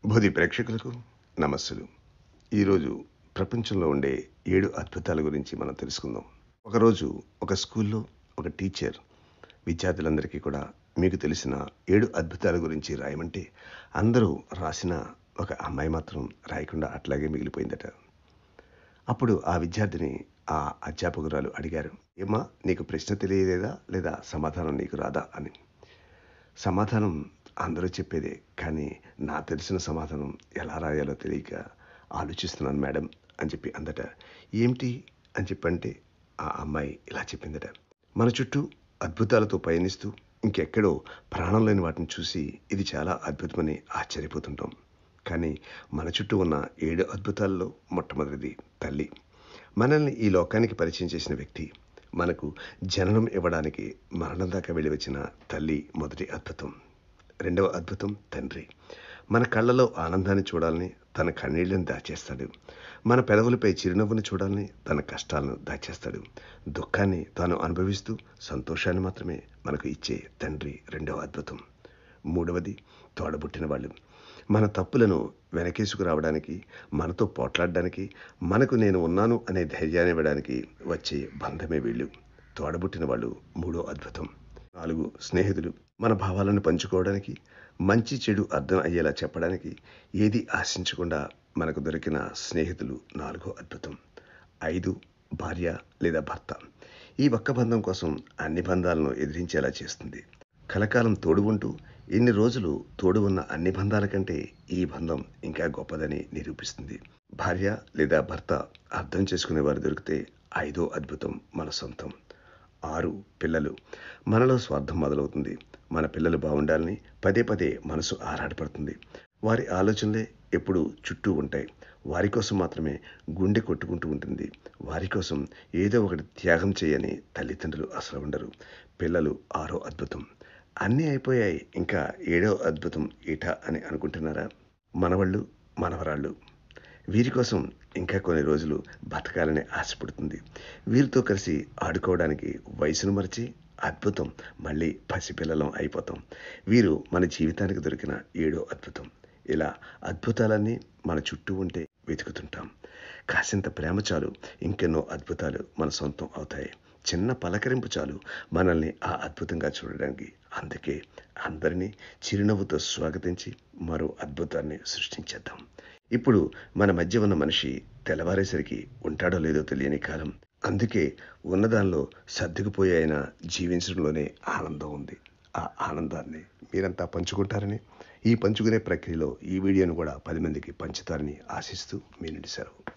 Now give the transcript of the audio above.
బోధి ప్రేక్షకులకు నమస్సులు ఈరోజు ప్రపంచంలో ఉండే ఏడు అద్భుతాల గురించి మనం తెలుసుకుందాం ఒకరోజు ఒక స్కూల్లో ఒక టీచర్ విద్యార్థులందరికీ కూడా మీకు తెలిసిన ఏడు అద్భుతాల గురించి రాయమంటే అందరూ రాసిన ఒక అమ్మాయి మాత్రం రాయకుండా అట్లాగే మిగిలిపోయిందట అప్పుడు ఆ విద్యార్థిని ఆ అధ్యాపకురాలు అడిగారు ఏమా నీకు ప్రశ్న తెలియలేదా లేదా సమాధానం నీకు రాదా అని సమాధానం అందరూ చెప్పేదే కానీ నా తెలిసిన సమాధానం ఎలా రాయాలో తెలియక ఆలోచిస్తున్నాను మేడం అని చెప్పి అందట ఏమిటి అని చెప్పంటే ఆ అమ్మాయి ఇలా చెప్పిందట మన చుట్టూ అద్భుతాలతో పయనిస్తూ ఇంకెక్కడో ప్రాణం లేని వాటిని చూసి ఇది చాలా అద్భుతమని ఆశ్చర్యపోతుంటాం కానీ మన చుట్టూ ఉన్న ఏడు అద్భుతాల్లో మొట్టమొదటిది తల్లి మనల్ని ఈ లోకానికి పరిచయం చేసిన వ్యక్తి మనకు జననం ఇవ్వడానికి మరణం దాకా వెళ్ళి వచ్చిన తల్లి మొదటి అద్భుతం రెండవ అద్భుతం తండ్రి మన కళ్ళలో ఆనందాన్ని చూడాలని తన కన్నీళ్లను దాచేస్తాడు మన పెదవులపై చిరునవ్వును చూడాలని తన కష్టాలను దాచేస్తాడు దుఃఖాన్ని తాను అనుభవిస్తూ సంతోషాన్ని మాత్రమే మనకు ఇచ్చే తండ్రి రెండవ అద్భుతం మూడవది తోడబుట్టిన వాళ్ళు మన తప్పులను వెనకేసుకురావడానికి మనతో పోట్లాడడానికి మనకు నేను ఉన్నాను అనే ధైర్యాన్ని ఇవ్వడానికి వచ్చే బంధమే వీళ్ళు తోడబుట్టిన వాళ్ళు మూడో అద్భుతం నాలుగు స్నేహితులు మన భావాలను పంచుకోవడానికి మంచి చెడు అర్థం అయ్యేలా చెప్పడానికి ఏది ఆశించకుండా మనకు దొరికిన స్నేహితులు నాలుగో అద్భుతం ఐదు భార్య లేదా భర్త ఈ ఒక్క బంధం కోసం అన్ని బంధాలను ఎదిరించేలా చేస్తుంది కలకాలం తోడు ఉంటూ ఇన్ని రోజులు తోడు ఉన్న అన్ని బంధాల కంటే ఈ బంధం ఇంకా గొప్పదని నిరూపిస్తుంది భార్య లేదా భర్త అర్థం చేసుకునేవారు దొరికితే ఐదో అద్భుతం మన సొంతం ఆరు పిల్లలు మనలో స్వార్థం మొదలవుతుంది మన పిల్లలు బాగుండాలని పదే పదే మనసు ఆరాటపడుతుంది వారి ఆలోచనలే ఎప్పుడు చుట్టూ ఉంటాయి వారి కోసం మాత్రమే గుండె కొట్టుకుంటూ ఉంటుంది వారి కోసం ఏదో ఒకటి త్యాగం చేయని తల్లిదండ్రులు అసలు ఉండరు పిల్లలు ఆరో అద్భుతం అన్నీ అయిపోయాయి ఇంకా ఏడో అద్భుతం ఈట అని అనుకుంటున్నారా మనవాళ్ళు మనవరాళ్ళు వీరి కోసం ఇంకా కొన్ని రోజులు బతకాలని ఆశపడుతుంది వీరితో కలిసి ఆడుకోవడానికి వయసును మరిచి అద్భుతం మళ్ళీ పసిపిల్లలం అయిపోతాం వీరు మన జీవితానికి దొరికిన ఏడో అద్భుతం ఇలా అద్భుతాలన్నీ మన చుట్టూ ఉంటే వెతుకుతుంటాం కాసింత ప్రేమ చాలు ఇంకెన్నో అద్భుతాలు మన సొంతం అవుతాయి చిన్న పలకరింపు చాలు మనల్ని ఆ అద్భుతంగా చూడడానికి అందుకే అందరినీ చిరునవ్వుతో స్వాగతించి మరో అద్భుతాన్ని సృష్టించేద్దాం ఇప్పుడు మన మధ్య ఉన్న మనిషి తెల్లవారేసరికి ఉంటాడో లేదో తెలియని కాలం అందుకే ఉన్నదానిలో సర్దుకుపోయి జీవించడంలోనే ఆనందం ఉంది ఆ ఆనందాన్ని మీరంతా పంచుకుంటారని ఈ పంచుకునే ప్రక్రియలో ఈ వీడియోను కూడా పది మందికి పంచుతారని ఆశిస్తూ మీ నుండి సెలవు